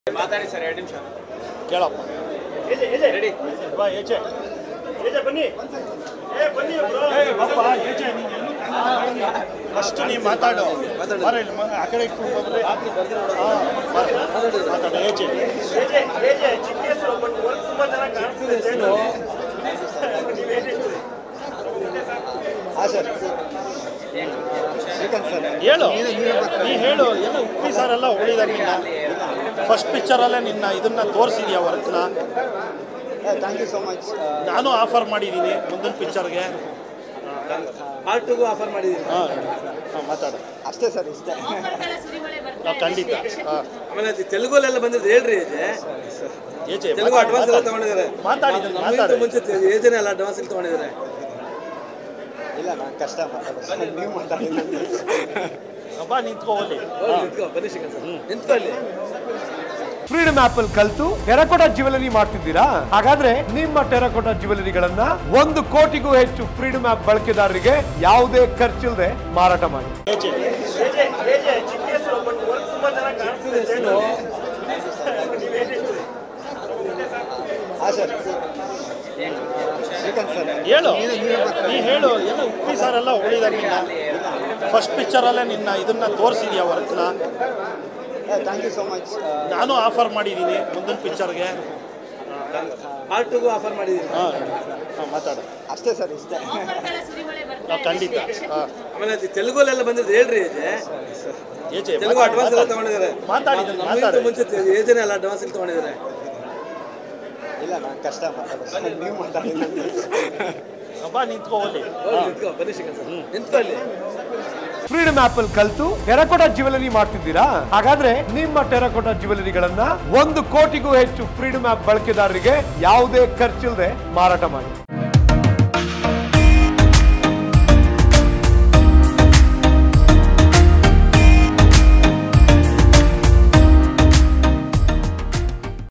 ಮಾತಾಡಿ ಸರ್ ಎರಡು ನಿಮಿಷ ಕೇಳಪ್ಪ ರೆಡಿ ಬಾ ಏಚೆ ಬನ್ನಿ ಏ ಬನ್ನಿ ಬ್ರೋ ಬಾಪ್ಪ ಏಚೆ ಫಸ್ಟ್ ನೀವು ಮಾತಾಡು ಬರ ಇಲ್ಲಿ ಮ- ಆ ಕಡೆ ಇಟ್ಕೊಂಡು ಬಂದ್ರೆ ಮಾತಾಡು ಏಚೆ ಏಜೆ ಏಜೆ ಚಿಕ್ಕ ಹೆಸರು ಬಟ್ ವರ್ಕ್ ತುಂಬಾ ಚೆನ್ನಾಗಿ ಕಾಣಿಸ್ತಿದೆ ಹೆಸರು ಹೇಳು ನೀ ಹೇಳು ಎಲ್ಲ ಉಪ್ಪಿ ಸಾರೆಲ್ಲ ಉಳಿದಾರೆ ನಿನ್ನ ಫಸ್ಟ್ ಪಿಕ್ಚರಲ್ಲೇ ನಿನ್ನ ಇದನ್ನ ತೋರಿಸಿದ್ಯಾ ವರ್ಕ್ನ ಥ್ಯಾಂಕ್ ಯು ಸೋ ಮಚ್ ನಾನು ಆಫರ್ ಮಾಡಿದ್ದೀನಿ ಮುಂದಿನ ಪಿಕ್ಚರ್ಗೆ ಪಾರ್ಟ್ ಟೂಗೂ ಆಫರ್ ಮಾಡಿದ್ದೀನಿ ಹಾಂ ಹಾಂ ಮಾತಾಡು ಅಷ್ಟೇ ಸರ್ ಇಷ್ಟೇ ಆಫರ್ಗಳ ಸುರಿಮಳೆ ಬರ್ತಾ ನಾವು ಇದೆ. ಖಂಡಿತ ಹಾಂ ಆಮೇಲೆ ಅದು ತೆಲುಗಲ್ಲೆಲ್ಲ ಬಂದಿದ್ದು ಹೇಳ್ರಿ ಏಜೆ ಏಚೆ ತೆಲುಗು ಅಡ್ವಾನ್ಸ್ ಎಲ್ಲ ತಗೊಂಡಿದ್ದಾರೆ ಮಾತಾಡಿದ್ದೀನಿ ನಮ್ಗಿಂತ ಮಾತಾಡು ಮುಂಚೆ ಏಜೆನೆ ಎಲ್ಲ ಅಡ್ವಾನ್ಸ್ ಇಲ್ಲಿ ತಗೊಂಡಿದ್ದಾರೆ ಇಲ್ಲ ನಾನು ಕಷ್ಟ ಮಾತಾಡೋದು ನೀವು ಮಾತಾಡಿ ಬಾ ನಿಂತ್ಕೋ ಹೋಗ್ಲಿ ಹೋಗಿ ನಿಂತ್ಕೋ, ಬನ್ನಿ ಶ್ರೀಕಾಂತ್ ಸರ್ ನಿಂತ್ಕೋ ಅಲ್ಲಿ ಫ್ರೀಡಮ್ ಆಪ್ ಅಲ್ಲಿ ಕಲ್ತು ಟೆರಕೋಟಾ ಜ್ಯುವೆಲರಿ ಮಾಡ್ತಿದ್ದೀರಾ ಹಾಗಾದ್ರೆ ನಿಮ್ಮ ಟೆರಕೋಟಾ ಜ್ಯುವೆಲರಿಗಳನ್ನ ಒಂದು ಕೋಟಿಗೂ ಹೆಚ್ಚು ಫ್ರೀಡಮ್ ಆಪ್ ಬಳಕೆದಾರರಿಗೆ ಯಾವುದೇ ಖರ್ಚಿಲ್ಲದೆ ಮಾರಾಟ ಮಾಡಿ ಏಚೆ ಏಜೆ ಏಜೆ ಚಿಕ್ಕ ಹೆಸರು ಬಟ್ ವರ್ಕ್ ತುಂಬಾ ಚೆನ್ನಾಗಿ ಕಾಣಿಸ್ತಿದೆ ಹೆಸರು ಹಾಂ ಸರ್ ಶ್ರೀಕಾಂತ್ ಸರ್ ಹೇಳು ನೀ ಹೇಳು ಎಲ್ಲ ಉಪ್ಪಿ ಸಾರೆಲ್ಲ ಉಳಿದಾರೆ ನಿನ್ನ ಫಸ್ಟ್ ಪಿಕ್ಚರಲ್ಲೇ ನಿನ್ನ ಇದನ್ನ ತೋರಿಸಿದ್ಯಾ ವರ್ಕ್ನ ಥ್ಯಾಂಕ್ ಯು ಸೋ ಮಚ್ ನಾನು ಆಫರ್ ಮಾಡಿದ್ದೀನಿ ಮುಂದಿನ ಪಿಕ್ಚರ್ಗೆ ಪಾರ್ಟ್ ಟೂಗೂ ಆಫರ್ ಮಾಡಿದ್ದೀನಿ ಹಾಂ ಹಾಂ ಮಾತಾಡು ಅಷ್ಟೇ ಸರ್ ಇಷ್ಟೇ ಆಫರ್ಗಳ ಸುರಿಮಳೆ ಬರ್ತಾ ನಾವು ಇದೆ. ಖಂಡಿತ ಹಾಂ ಆಮೇಲೆ ಅದು ತೆಲುಗಲ್ಲೆಲ್ಲ ಬಂದಿದ್ದು ಹೇಳ್ರಿ ಏಜೆ ಏಚೆ ತೆಲುಗು ಅಡ್ವಾನ್ಸ್ ಎಲ್ಲ ತಗೊಂಡಿದ್ದಾರೆ ಮಾತಾಡಿದ್ದೀನಿ ನಮ್ಗಿಂತ ಮಾತಾಡು ಮುಂಚೆ ಏಜೆನೆ ಎಲ್ಲ ಅಡ್ವಾನ್ಸ್ ಇಲ್ಲಿ ತಗೊಂಡಿದ್ದಾರೆ ಇಲ್ಲ ನಾನು ಕಷ್ಟ ಮಾತಾಡೋದು ನೀವು ಮಾತಾಡಿ ಬಾ ನಿಂತ್ಕೋ ಹೋಗ್ಲಿ ಹೋಗಿ ನಿಂತ್ಕೋ, ಬನ್ನಿ ಶ್ರೀಕಾಂತ್ ಸರ್ ನಿಂತ್ಕೋ ಅಲ್ಲಿ ಫ್ರೀಡಮ್ ಆಪ್ ಅಲ್ಲಿ ಕಲ್ತು ಟೆರಕೋಟಾ ಜ್ಯುವೆಲರಿ ಮಾಡ್ತಿದ್ದೀರಾ ಹಾಗಾದ್ರೆ ನಿಮ್ಮ ಟೆರಕೋಟಾ ಜ್ಯುವೆಲರಿಗಳನ್ನ ಒಂದು ಕೋಟಿಗೂ ಹೆಚ್ಚು ಫ್ರೀಡಮ್ ಆಪ್ ಬಳಕೆದಾರರಿಗೆ ಯಾವುದೇ ಖರ್ಚಿಲ್ಲದೆ ಮಾರಾಟ ಮಾಡಿ